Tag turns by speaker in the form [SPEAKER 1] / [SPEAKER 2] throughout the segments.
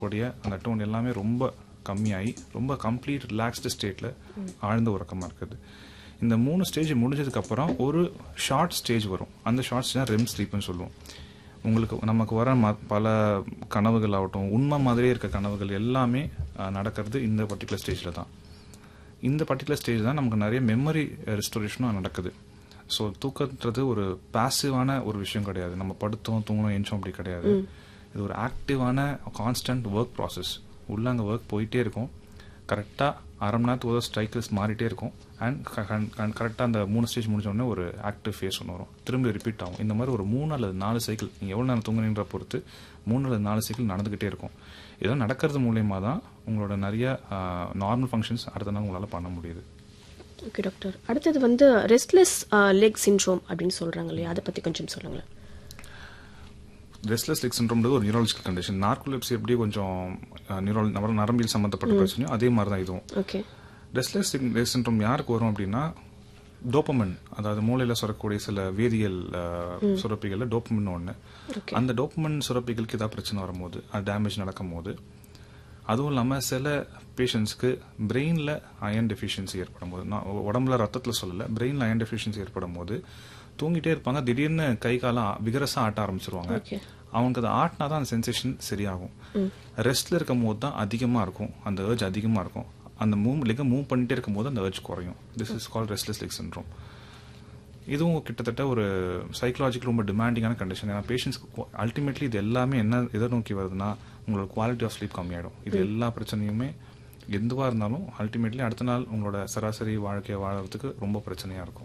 [SPEAKER 1] உடைய அந்த டோன் எல்லாமே ரொம்ப கம்மியாகி ரொம்ப கம்ப்ளீட் ரிலாக்ஸ்டு ஸ்டேட்டில் ஆழ்ந்த உறக்கமாக இருக்குது இந்த மூணு ஸ்டேஜ் முடிஞ்சதுக்கப்புறம் ஒரு ஷார்ட் ஸ்டேஜ் வரும் அந்த ஷார்ட் ஸ்டேஜ் ரெம் ஸ்லீப்னு சொல்லுவோம் உங்களுக்கு நமக்கு வர ம பல கனவுகள் ஆகட்டும் உண்மை மாதிரியே இருக்க கனவுகள் எல்லாமே அஹ், நடக்கிறது இந்த பர்டிகுலர் ஸ்டேஜில் தான் இந்த பர்டிகுலர் ஸ்டேஜ் தான் நமக்கு நிறைய மெமரி ரெஸ்டோரேஷனும் நடக்குது ஸோ தூக்கன்றது ஒரு பாசிவான ஒரு விஷயம் கிடையாது நம்ம படுத்தோம் தூங்கணும் எஞ்சோம் அப்படி கிடையாது இது ஒரு ஆக்டிவான கான்ஸ்டன்ட் ஒர்க் ப்ராசஸ் உள்ள அங்கே ஒர்க் போயிட்டே இருக்கும் கரெக்டாக அரை மணி நேரத்துக்கு ஒரு ஸ்ட்ரைக்கர்ஸ் மாறிட்டே இருக்கும் அண்ட் கரெக்டாக அந்த மூணு ஸ்டேஜ் முடிஞ்ச உடனே ஒரு ஆக்டிவ் ஃபேஸ் ஒன்று வரும் திரும்பி ரிப்பீட் ஆகும் இந்த மாதிரி ஒரு மூணு அல்லது நாலு சைக்கிள் நீங்கள் எவ்வளோ நேரம் தூங்குறீன்ற பொறுத்து மூணு அல்லது நாலு சைக்கிள் நடந்துக்கிட்டே இருக்கும் இதெல்லாம் நடக்கிறது மூலயமா தான் உங்களோட நிறைய நார்மல் ஃபங்க்ஷன்ஸ் அடுத்த நாள் உங்களால் பண்ண முடியுது
[SPEAKER 2] ஓகே டாக்டர் அடுத்தது வந்து ரெஸ்ட்லெஸ் லெக் சிண்ட்ரோம் அப்படின்னு சொல்றாங்க இல்லையா அதை பத்தி கொஞ்சம் சொல்லுங்களேன்
[SPEAKER 1] ரெஸ்ட்லெஸ் லெக் சிண்ட்ரோம்ன்றது ஒரு நியூரலாஜிக்கல் கண்டிஷன் நார்கோலெப்சி எப்படி கொஞ்சம் நியூரல் நர நரம்பியல் சம்மந்தப்பட்ட பிரச்சனையோ அதே மாதிரி தான் இதுவும்
[SPEAKER 2] ஓகே
[SPEAKER 1] ரெஸ்ட்லெஸ் லெக் சிண்ட்ரோம் யாருக்கு வரும் அப்படின்னா டோப்பமன் அதாவது மூளையில் சுரக்கக்கூடிய சில வேதியியல் அஹ், சுரப்பிகள்ல டோப்பமன் ஒன்று
[SPEAKER 2] Okay.
[SPEAKER 1] அந்த டோப்பமன் சுரப்பிகளுக்கு ஏதாவது பிரச்சனை வரும்போது அது டேமேஜ் நடக்கும் போது அதுவும் இல்லாமல் சில பேஷண்ட்ஸ்க்கு பிரெயினில் அயன் டெஃபிஷியன்சி ஏற்படும் போது நான் உடம்புல ரத்தத்தில் சொல்லலை பிரெயினில் அயன் டெஃபிஷியன்சி ஏற்படும் போது தூங்கிட்டே இருப்பாங்க திடீர்னு கை காலம் விகரஸாக ஆட்ட ஆரம்பிச்சிருவாங்க
[SPEAKER 2] Okay.
[SPEAKER 1] அவங்களுக்கு அதை ஆட்டினா தான் அந்த சென்சேஷன் சரியாகும் ரெஸ்ட்ல இருக்கும் போது தான் அதிகமாக இருக்கும் அந்த ஏர்ஜ் அதிகமாக இருக்கும் அந்த மூவ் லெக்கை மூவ் பண்ணிட்டே இருக்கும் போது அந்த ஏர்ஜ் குறையும் this is call restless leg syndrome இதுவும் கிட்டத்தட்ட ஒரு சைக்கலாஜிக்கல் ரொம்ப டிமாண்டிங்கான கண்டிஷன் ஏன்னா பேஷண்ட்ஸ்க்கு அல்டிமேட்லி இது எல்லாமே என்ன எதை நோக்கி வருதுன்னா உங்களோட குவாலிட்டி ஆஃப் ஸ்லீப் கம்மியாயிடும் இது எல்லா பிரச்சனையுமே எதுவாக இருந்தாலும் அல்டிமேட்லி அடுத்த நாள் உங்களோட சராசரி வாழ்க்கையை வாழறதுக்கு ரொம்ப பிரச்சனையாக இருக்கும்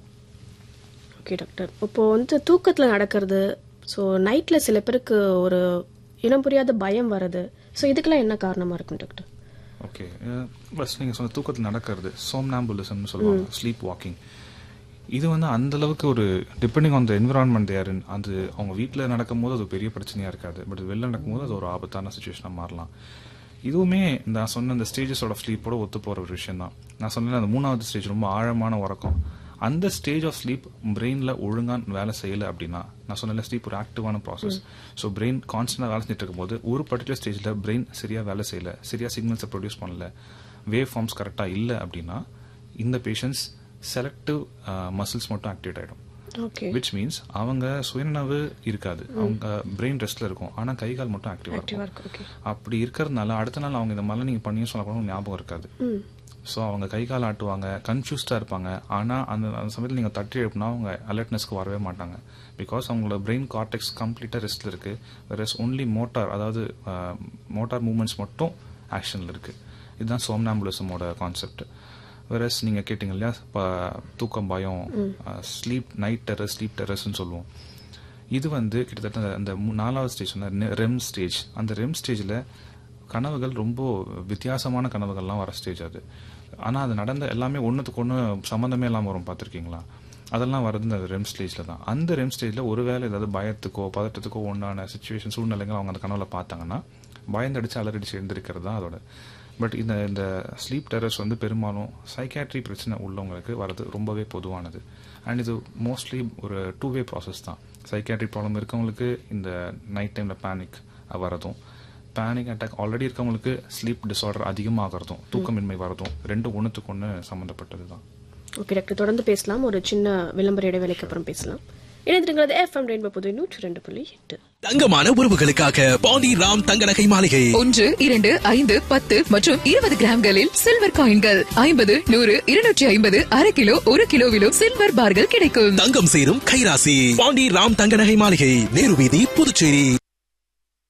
[SPEAKER 2] ஓகே டாக்டர் இப்போ வந்து தூக்கத்துல நடக்கிறது ஸோ நைட்ல சில பேருக்கு ஒரு இனம் புரியாத பயம் வருது ஸோ இதுக்கெல்லாம் என்ன காரணமா இருக்கும் டாக்டர்
[SPEAKER 1] ஓகே பஸ் நீங்கள் சொன்ன தூக்கத்தில் நடக்கிறது சோம்னாம்புலிசம்னு சொல்லுவாங்க ஸ்லீப் வாக்கிங் இது வந்து அந்த அளவுக்கு ஒரு depending on the environment there அது அவங்க வீட்டில் நடக்கும் போது அது ஒரு பெரிய பிரச்சனையாக இருக்காது பட் வெளில நடக்கும்போது அது ஒரு ஆபத்தான சுச்சுவேஷனாக மாறலாம் இதுவுமே நான் சொன்ன இந்த ஸ்டேஜஸோட ஸ்லீப்போட ஒத்து போகிற ஒரு விஷயம் தான் நான் சொன்னேன் அந்த மூணாவது ஸ்டேஜ் ரொம்ப ஆழமான உறக்கம் அந்த ஸ்டேஜ் ஆஃப் ஸ்லீப் பிரெயினில் ஒழுங்காக வேலை செய்யலை அப்படின்னா நான் சொன்ன ஸ்லீப் ஒரு ஆக்டிவான ப்ராசஸ் ஸோ பிரெயின் கான்ஸ்டன்டாக வேலை செஞ்சுட்டு இருக்கும்போது ஒரு பர்டிகுலர் ஸ்டேஜில் பிரெயின் சரியாக வேலை செய்யல சரியாக சிக்னல்ஸை ப்ரொடியூஸ் பண்ணல வேவ் ஃபார்ம்ஸ் கரெக்டாக இல்லை அப்படின்னா இந்த பேஷண்ட்ஸ் செலக்டிவ் மசில்ஸ் மட்டும் ஆக்டிவேட் ஆகிடும்
[SPEAKER 2] ஓகே
[SPEAKER 1] விச் மீன்ஸ் அவங்க சுயநினைவு இருக்காது அவங்க பிரெயின் ரெஸ்ட்ல இருக்கும் ஆனா கை கால் மட்டும் ஆக்டிவா
[SPEAKER 2] ஆக்டிவா
[SPEAKER 1] இருக்கும்
[SPEAKER 2] இருக்கு ஓகே
[SPEAKER 1] அப்படி இருக்கிறதுனால அடுத்த நாள் அவங்க இந்த மாதிரிலாம் நீங்க பண்ணியும் சொல்ல கூட ஞாபகம் இருக்காது
[SPEAKER 2] ம்
[SPEAKER 1] ஸோ அவங்க கை கால் ஆட்டுவாங்க கன்ஃபியூஸ்டா இருப்பாங்க ஆனா அந்த அந்த சமயத்தில் நீங்க தட்டி எழுப்பினா அவங்க அலர்ட்னஸ்க்கு வரவே மாட்டாங்க பிகாஸ் அவங்களோட பிரெயின் கார்டெக்ஸ் கம்ப்ளீட்டா ரெஸ்ட்ல இருக்கு வெரஸ் ஒன்லி மோட்டார் அதாவது மோட்டார் மூவ்மெண்ட்ஸ் மட்டும் ஆக்ஷன்ல இருக்கு இதுதான் சோம்னாம்புலிசமோட கான்செப்ட் வெரஸ் நீங்க கேட்டீங்க இல்லையா ப- தூக்கம் பயம் ஸ்லீப் நைட் டெரஸ் ஸ்லீப் டெரஸ்ன்னு சொல்லுவோம் இது வந்து கிட்டத்தட்ட அந்த- அந்த மூ- நாலாவது ஸ்டேஜ் ரெம் ஸ்டேஜ் அந்த ரெம் ஸ்டேஜில் கனவுகள் ரொம்ப வித்தியாசமான கனவுகள்லாம் வர ஸ்டேஜ் அது ஆனால் அது நடந்த எல்லாமே ஒன்றுத்துக்கு ஒன்று சம்மந்தமே இல்லாமல் வரும் பார்த்துருக்கீங்களா அதெல்லாம் வரது இந்த ரெம் ஸ்டேஜில் தான் அந்த ரெம் ஸ்டேஜில் ஒருவேளை ஏதாவது பயத்துக்கோ பதட்டத்துக்கோ உண்டான சுச்சுவேஷன் சூழ்நிலைகள் அவங்க அந்த கனவுல பார்த்தாங்கன்னா பயந்தடிச்சு அலறடிச்சு எழுந்திருக்கிறது தான் அதோட பட் இந்த இந்த ஸ்லீப் டெரஸ் வந்து பெரும்பாலும் சைக்காட்ரி பிரச்சனை உள்ளவங்களுக்கு வரது ரொம்பவே பொதுவானது அண்ட் இது மோஸ்ட்லி ஒரு டூ வே ப்ராசஸ் தான் சைக்காட்ரி ப்ராப்ளம் இருக்கவங்களுக்கு இந்த நைட் டைமில் பேனிக் வரதும் பேனிக் அட்டாக் ஆல்ரெடி இருக்கவங்களுக்கு ஸ்லீப் டிஸார்டர் அதிகமாகிறதும் தூக்கமின்மை வரதும் ரெண்டும் ஒன்றுத்துக்கு ஒன்று சம்மந்தப்பட்டது தான்
[SPEAKER 2] ஓகே டாக்டர் தொடர்ந்து பேசலாம் ஒரு சின்ன விளம்பர இடைவேளைக்கு அப்புறம் பேசலாம் இணைந்திருக்கிறது எஃப்எம் ரெயின்போ புது நூற்றி ரெண்டு புள்ளி எட்டு
[SPEAKER 3] தங்கமான உறவுகளுக்காக பாண்டி ராம் தங்க நகை மாளிகை
[SPEAKER 4] ஒன்று இரண்டு ஐந்து பத்து மற்றும் இருபது கிராம்களில் சில்வர் காயின்கள் ஐம்பது நூறு இருநூற்றி ஐம்பது அரை கிலோ ஒரு கிலோவிலும் சில்வர் பார்கள் கிடைக்கும்
[SPEAKER 3] தங்கம் சேரும் கைராசி பாண்டி ராம் தங்க நகை மாளிகை நேரு வீதி புதுச்சேரி